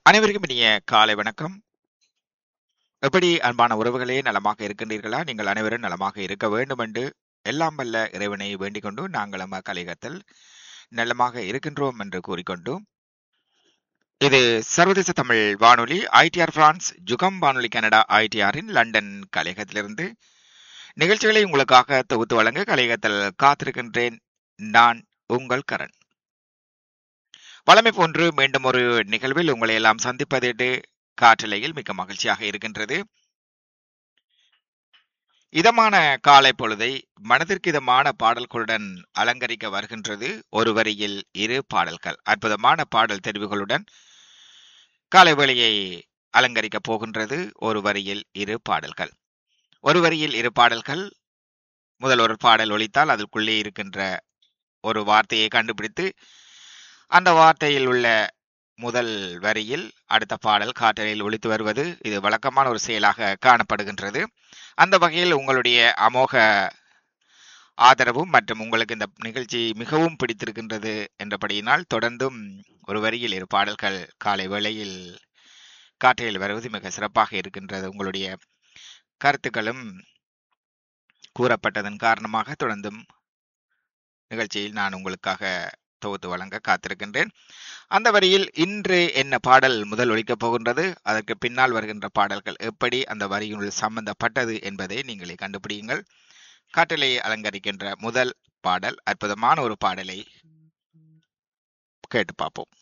அனைவருக்கும் இனிய காலை வணக்கம். எப்படி அன்பான உறவுகளே நலமாக இருக்கின்றீர்களா? நீங்கள் அனைவரும் நலமாக இருக்க வேண்டும் என்று எல்லாம் வல்ல இறைவனை வேண்டிக் கொண்டு நாங்களும் கலிகத்தில் நலமாக இருக்கின்றோம் என்று கூறிக்கொண்டு இது சர்வதேச தமிழ் வானொலி ஐடிஆர் பிரான்ஸ் ஜுகம் வானொலி கனடா ஐடிஆரின் லண்டன் கலையகத்திலிருந்து நிகழ்ச்சிகளை உங்களுக்காக தொகுத்து வழங்க கலையகத்தில் காத்திருக்கின்றேன் நான் உங்கள் கரண் வளமை போன்று மீண்டும் ஒரு நிகழ்வில் உங்களை எல்லாம் சந்திப்பது காற்றலையில் மிக்க மகிழ்ச்சியாக இருக்கின்றது இதமான காலை பொழுதை மனதிற்கு இதமான பாடல்களுடன் அலங்கரிக்க வருகின்றது ஒரு வரியில் இரு பாடல்கள் அற்புதமான பாடல் தெரிவுகளுடன் காலை வேளையை அலங்கரிக்க போகின்றது ஒரு வரியில் இரு பாடல்கள் ஒரு வரியில் இரு பாடல்கள் முதல் ஒரு பாடல் ஒழித்தால் அதற்குள்ளே இருக்கின்ற ஒரு வார்த்தையை கண்டுபிடித்து அந்த வார்த்தையில் உள்ள முதல் வரியில் அடுத்த பாடல் காற்றலில் ஒழித்து வருவது இது வழக்கமான ஒரு செயலாக காணப்படுகின்றது அந்த வகையில் உங்களுடைய அமோக ஆதரவும் மற்றும் உங்களுக்கு இந்த நிகழ்ச்சி மிகவும் பிடித்திருக்கின்றது என்றபடியினால் தொடர்ந்தும் ஒரு வரியில் இரு பாடல்கள் காலை வேளையில் காற்றையில் வருவது மிக சிறப்பாக இருக்கின்றது உங்களுடைய கருத்துக்களும் கூறப்பட்டதன் காரணமாக தொடர்ந்தும் நிகழ்ச்சியில் நான் உங்களுக்காக தொகுத்து வழங்க காத்திருக்கின்றேன் அந்த வரியில் இன்று என்ன பாடல் முதல் ஒழிக்கப் போகின்றது அதற்கு பின்னால் வருகின்ற பாடல்கள் எப்படி அந்த வரியினுள் சம்பந்தப்பட்டது என்பதை நீங்களே கண்டுபிடியுங்கள் காற்றலை அலங்கரிக்கின்ற முதல் பாடல் அற்புதமான ஒரு பாடலை கேட்டு பார்ப்போம்